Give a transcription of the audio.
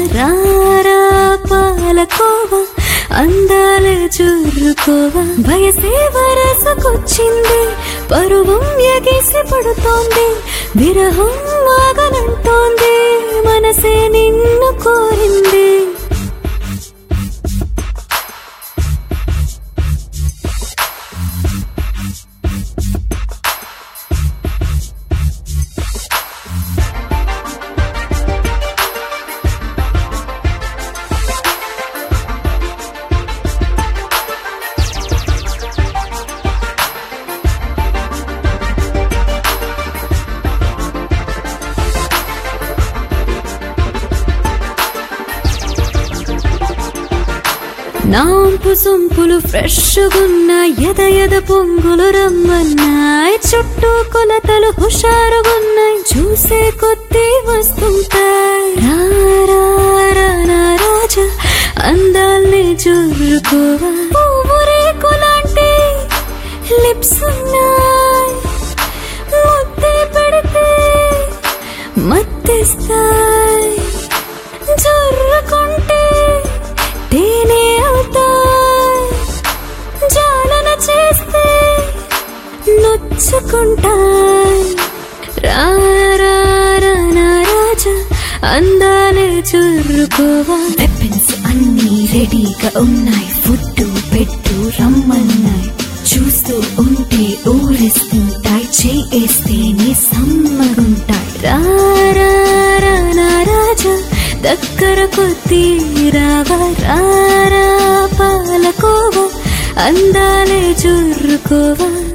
రారా పాలకోవా అందాలే చూరుకోవా వయసే వరసకొచ్చింది పరువం ఎగేసి పడుతోంది విరహం ఆగనంటోంది మనసే నిన్ను కోరింది నాంపు సొంపులు ఫ్రెష్గున్నాయి ఎద ఎద పొంగులు రమ్మన్నాయి చుట్టూ కొలతలు హుషారుగున్నాయి చూసే కొద్దీ వస్తుంటాయి రా, రా, రా, నా రాజా అందాల్ని చూరుకోవా పువ్వు రేకులాంటి లిప్స్ ఉన్నాయి ముద్దే పెడితే మత్తిస్తాయి జర్రుకుంటే తేనె అవుతాయి జాలన చేస్తే నొచ్చుకుంటాయి రా రా రా నా రాజా అందాలే చురుకోవా వెపన్స్ అన్ని రెడీగా ఉన్నాయి ఫుడ్ పెట్టు రమ్మన్నాయి చూస్తూ ఉంటే ఊరిస్తుంటాయి చేస్తేనే సమ్మగుంటాయి రా రా రా నా రాజా దగ్గర కొద్ది రావా రా రా పాలకోవా అందాలే చురుకోవా